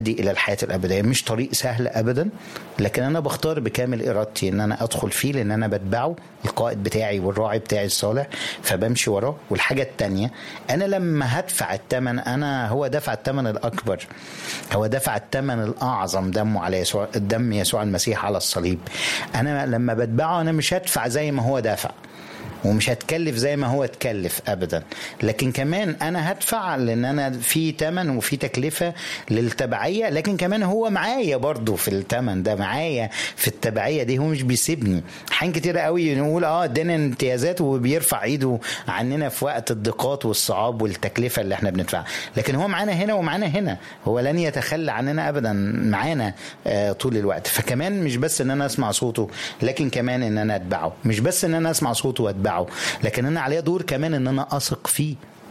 يؤدي الى الحياه الابديه مش طريق سهل ابدا لكن انا بختار بكامل ارادتي ان انا ادخل فيه لان انا بتبعه القائد بتاعي والراعي بتاعي الصالح فبمشي وراه والحاجه الثانيه انا لما هدفع الثمن انا هو دفع الثمن الاكبر هو دفع الثمن الاعظم دمه على يسوع دم يسوع المسيح على الصليب انا لما بتبعه انا مش هدفع زي ما هو دفع ومش هتكلف زي ما هو اتكلف ابدا لكن كمان انا هدفع لان انا في تمن وفي تكلفه للتبعيه لكن كمان هو معايا برضو في التمن ده معايا في التبعيه دي هو مش بيسيبني حين كتير قوي نقول اه ادينا امتيازات وبيرفع ايده عننا في وقت الضيقات والصعاب والتكلفه اللي احنا بندفعها لكن هو معانا هنا ومعانا هنا هو لن يتخلى عننا ابدا معانا آه طول الوقت فكمان مش بس ان انا اسمع صوته لكن كمان ان انا اتبعه مش بس ان انا اسمع صوته واتبعه لكن انا عليا دور كمان ان انا اثق فيه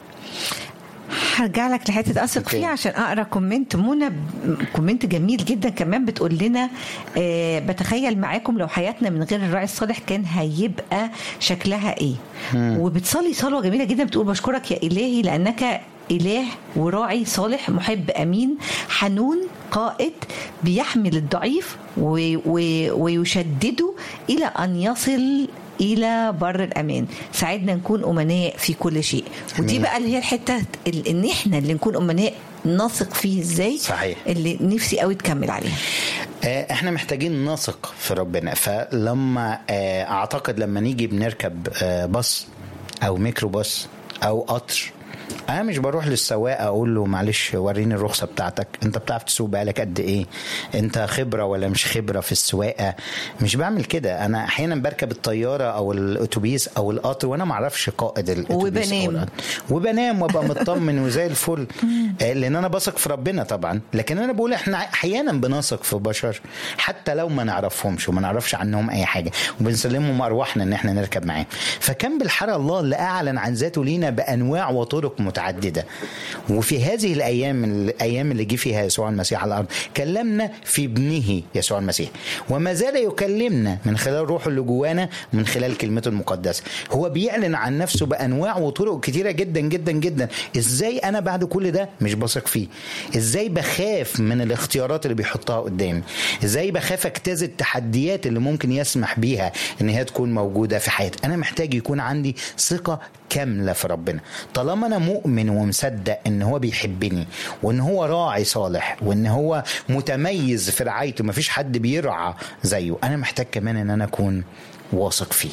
هرجع لك لحته اثق أوكي. فيه عشان اقرا كومنت منى ب- كومنت جميل جدا كمان بتقول لنا آه بتخيل معاكم لو حياتنا من غير الراعي الصالح كان هيبقى شكلها ايه وبتصلي صلوه جميله جدا بتقول بشكرك يا الهي لانك اله وراعي صالح محب امين حنون قائد بيحمل الضعيف و- و- ويشدده الى ان يصل الى بر الامان ساعدنا نكون امناء في كل شيء ودي أمين. بقى اللي هي الحته ال- ان احنا اللي نكون امناء نثق فيه ازاي صحيح. اللي نفسي قوي تكمل عليها آه، احنا محتاجين نثق في ربنا فلما آه، اعتقد لما نيجي بنركب آه، باص او ميكروباص او قطر انا مش بروح للسواق اقول له معلش وريني الرخصه بتاعتك انت بتعرف تسوق بقالك قد ايه انت خبره ولا مش خبره في السواقه مش بعمل كده انا احيانا بركب الطياره او الاتوبيس او القطر وانا ما اعرفش قائد الاتوبيس أو وبنام. القطر. وبنام وابقى مطمن وزي الفل آه، لان انا بثق في ربنا طبعا لكن انا بقول احنا احيانا بنثق في بشر حتى لو ما نعرفهمش وما نعرفش عنهم اي حاجه وبنسلمهم ارواحنا ان احنا نركب معاهم فكان بالحرى الله اللي اعلن عن ذاته لينا بانواع وطرق متعدده وفي هذه الايام الايام اللي جه فيها يسوع المسيح على الارض كلمنا في ابنه يسوع المسيح وما زال يكلمنا من خلال روحه اللي جوانا من خلال كلمته المقدسه هو بيعلن عن نفسه بانواع وطرق كتيره جدا جدا جدا ازاي انا بعد كل ده مش بثق فيه ازاي بخاف من الاختيارات اللي بيحطها قدامي ازاي بخاف اجتاز التحديات اللي ممكن يسمح بيها ان هي تكون موجوده في حياتي انا محتاج يكون عندي ثقه كامله في ربنا طالما انا مؤمن ومصدق ان هو بيحبني وان هو راعي صالح وان هو متميز في رعايته مفيش حد بيرعى زيه انا محتاج كمان ان انا اكون واثق فيه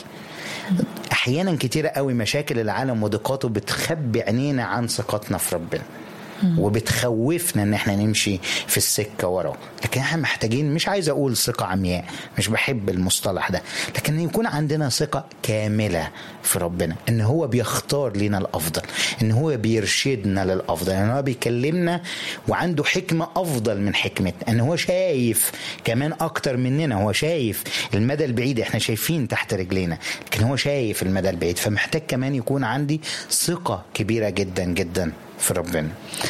احيانا كتيره قوي مشاكل العالم وضيقاته بتخبي عينينا عن ثقتنا في ربنا وبتخوفنا ان احنا نمشي في السكه وراه لكن احنا محتاجين مش عايز اقول ثقه عمياء مش بحب المصطلح ده لكن يكون عندنا ثقه كامله في ربنا ان هو بيختار لنا الافضل ان هو بيرشدنا للافضل ان هو بيكلمنا وعنده حكمه افضل من حكمتنا ان هو شايف كمان اكتر مننا هو شايف المدى البعيد احنا شايفين تحت رجلينا لكن هو شايف المدى البعيد فمحتاج كمان يكون عندي ثقه كبيره جدا جدا في ربنا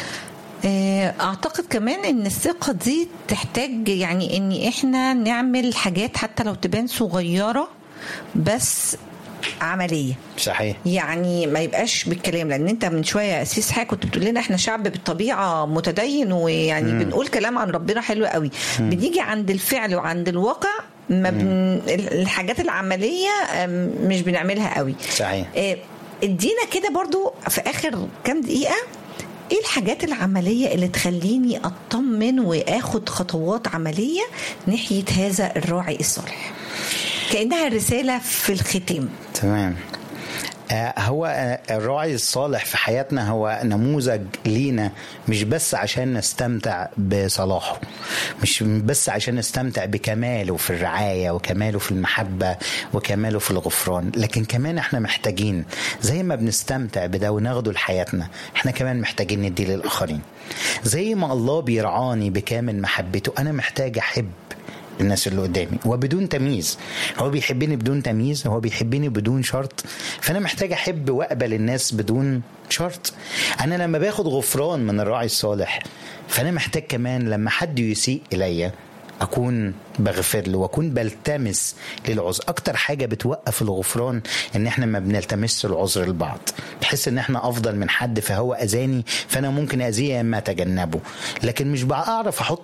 آه، اعتقد كمان ان الثقه دي تحتاج يعني ان احنا نعمل حاجات حتى لو تبان صغيره بس عمليه صحيح يعني ما يبقاش بالكلام لان انت من شويه يا اسيس حاجه كنت بتقول لنا احنا شعب بالطبيعه متدين ويعني مم. بنقول كلام عن ربنا حلو قوي مم. بنيجي عند الفعل وعند الواقع ما بن... الحاجات العمليه آم، مش بنعملها قوي صحيح آه، ادينا كده برضو في اخر كام دقيقه ايه الحاجات العمليه اللي تخليني اطمن واخد خطوات عمليه ناحيه هذا الراعي الصالح كانها رساله في الختام تمام آه، هو آه، الراعي الصالح في حياتنا هو نموذج لينا مش بس عشان نستمتع بصلاحه مش بس عشان نستمتع بكماله في الرعاية وكماله في المحبة وكماله في الغفران لكن كمان احنا محتاجين زي ما بنستمتع بده وناخده لحياتنا احنا كمان محتاجين نديه للآخرين زي ما الله بيرعاني بكامل محبته أنا محتاج أحب الناس اللي قدامي وبدون تمييز هو بيحبني بدون تمييز هو بيحبني بدون شرط فانا محتاج احب واقبل الناس بدون شرط انا لما باخد غفران من الراعي الصالح فانا محتاج كمان لما حد يسيء اليا اكون بغفر له واكون بلتمس للعذر اكتر حاجه بتوقف الغفران ان احنا ما بنلتمس العذر لبعض بحس ان احنا افضل من حد فهو اذاني فانا ممكن اذيه اما اتجنبه لكن مش بعرف احط